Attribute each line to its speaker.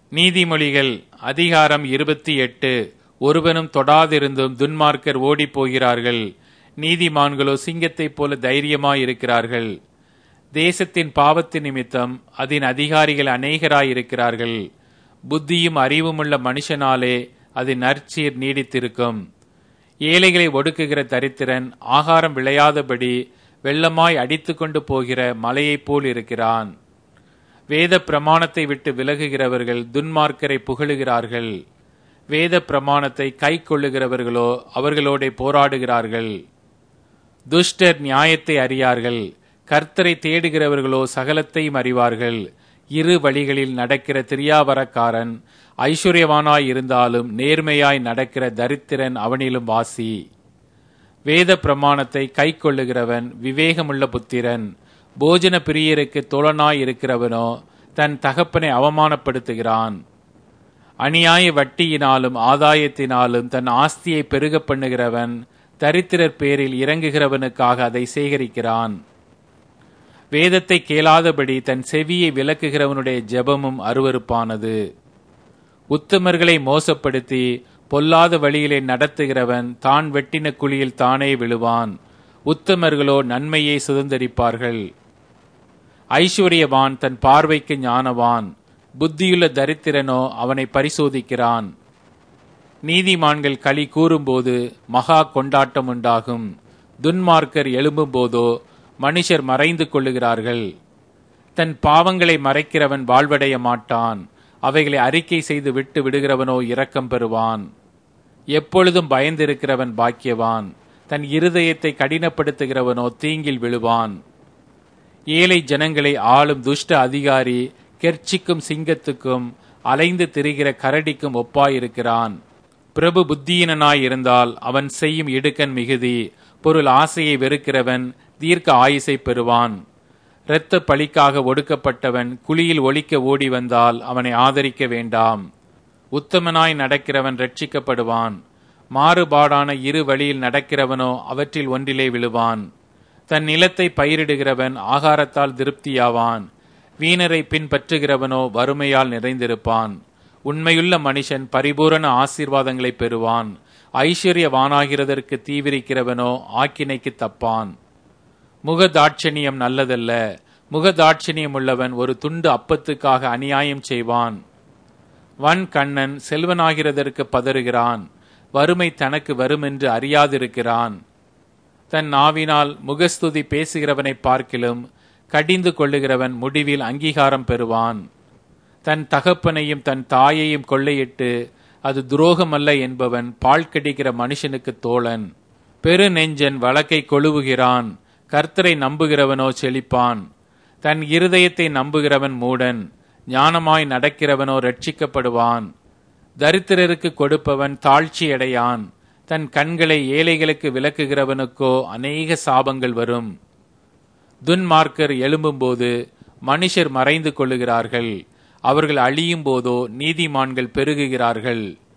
Speaker 1: நீதிமொழிகள் அதிகாரம் இருபத்தி எட்டு ஒருவனும் தொடாதிருந்தும் துன்மார்க்கர் ஓடிப் போகிறார்கள் நீதிமான்களோ சிங்கத்தைப் போல தைரியமாயிருக்கிறார்கள் தேசத்தின் பாவத்தின் நிமித்தம் அதன் அதிகாரிகள் அநேகராயிருக்கிறார்கள் புத்தியும் அறிவுமுள்ள மனுஷனாலே அதன் நற்சீர் நீடித்திருக்கும் ஏழைகளை ஒடுக்குகிற தரித்திரன் ஆகாரம் விளையாதபடி வெள்ளமாய் அடித்துக்கொண்டு போகிற மலையைப் போல் இருக்கிறான் வேத பிரமாணத்தை விட்டு விலகுகிறவர்கள் துன்மார்க்கரை புகழுகிறார்கள் வேத பிரமாணத்தை கை கொள்ளுகிறவர்களோ அவர்களோட போராடுகிறார்கள் துஷ்டர் நியாயத்தை அறியார்கள் கர்த்தரை தேடுகிறவர்களோ சகலத்தையும் அறிவார்கள் இரு வழிகளில் நடக்கிற திரியாவரக்காரன் ஐஸ்வர்யவானாய் இருந்தாலும் நேர்மையாய் நடக்கிற தரித்திரன் அவனிலும் வாசி வேத பிரமாணத்தை கை கொள்ளுகிறவன் விவேகமுள்ள புத்திரன் போஜன பிரியருக்கு தோழனாய் இருக்கிறவனோ தன் தகப்பனை அவமானப்படுத்துகிறான் அநியாய வட்டியினாலும் ஆதாயத்தினாலும் தன் ஆஸ்தியை பெருக பண்ணுகிறவன் தரித்திரர் பேரில் இறங்குகிறவனுக்காக அதை சேகரிக்கிறான் வேதத்தை கேளாதபடி தன் செவியை விலக்குகிறவனுடைய ஜெபமும் அருவருப்பானது உத்தமர்களை மோசப்படுத்தி பொல்லாத வழியிலே நடத்துகிறவன் தான் வெட்டின குழியில் தானே விழுவான் உத்தமர்களோ நன்மையை சுதந்திரிப்பார்கள் ஐஸ்வர்யவான் தன் பார்வைக்கு ஞானவான் புத்தியுள்ள தரித்திரனோ அவனை பரிசோதிக்கிறான் நீதிமான்கள் களி கூறும்போது மகா கொண்டாட்டம் உண்டாகும் துன்மார்க்கர் எழும்பும் போதோ மனுஷர் மறைந்து கொள்ளுகிறார்கள் தன் பாவங்களை மறைக்கிறவன் வாழ்வடைய மாட்டான் அவைகளை அறிக்கை செய்து விட்டு விடுகிறவனோ இரக்கம் பெறுவான் எப்பொழுதும் பயந்திருக்கிறவன் பாக்கியவான் தன் இருதயத்தை கடினப்படுத்துகிறவனோ தீங்கில் விழுவான் ஏழை ஜனங்களை ஆளும் துஷ்ட அதிகாரி கெர்ச்சிக்கும் சிங்கத்துக்கும் அலைந்து திரிகிற கரடிக்கும் ஒப்பாயிருக்கிறான் பிரபு புத்தியினனாய் இருந்தால் அவன் செய்யும் இடுக்கன் மிகுதி பொருள் ஆசையை வெறுக்கிறவன் தீர்க்க ஆயுசை பெறுவான் இரத்த பழிக்காக ஒடுக்கப்பட்டவன் குழியில் ஒழிக்க ஓடி வந்தால் அவனை ஆதரிக்க வேண்டாம் உத்தமனாய் நடக்கிறவன் ரட்சிக்கப்படுவான் மாறுபாடான இரு வழியில் நடக்கிறவனோ அவற்றில் ஒன்றிலே விழுவான் தன் நிலத்தை பயிரிடுகிறவன் ஆகாரத்தால் திருப்தியாவான் வீணரை பின்பற்றுகிறவனோ வறுமையால் நிறைந்திருப்பான் உண்மையுள்ள மனுஷன் பரிபூரண ஆசீர்வாதங்களை பெறுவான் ஐஸ்வர்யவானாகிறதற்கு தீவிரிக்கிறவனோ ஆக்கினைக்கு தப்பான் முகதாட்சணியம் நல்லதல்ல முகதாட்சணியம் உள்ளவன் ஒரு துண்டு அப்பத்துக்காக அநியாயம் செய்வான் வன் கண்ணன் செல்வனாகிறதற்கு பதறுகிறான் வறுமை தனக்கு வருமென்று அறியாதிருக்கிறான் தன் நாவினால் முகஸ்துதி பேசுகிறவனை பார்க்கிலும் கடிந்து கொள்ளுகிறவன் முடிவில் அங்கீகாரம் பெறுவான் தன் தகப்பனையும் தன் தாயையும் கொள்ளையிட்டு அது துரோகமல்ல என்பவன் பால் கடிக்கிற மனுஷனுக்கு தோழன் பெரு நெஞ்சன் வழக்கை கொழுவுகிறான் கர்த்தரை நம்புகிறவனோ செழிப்பான் தன் இருதயத்தை நம்புகிறவன் மூடன் ஞானமாய் நடக்கிறவனோ ரட்சிக்கப்படுவான் தரித்திரருக்கு கொடுப்பவன் தாழ்ச்சியடையான் தன் கண்களை ஏழைகளுக்கு விளக்குகிறவனுக்கோ அநேக சாபங்கள் வரும் துன்மார்க்கர் எழும்பும்போது மனுஷர் மறைந்து கொள்ளுகிறார்கள் அவர்கள் அழியும் போதோ நீதிமான்கள் பெருகுகிறார்கள்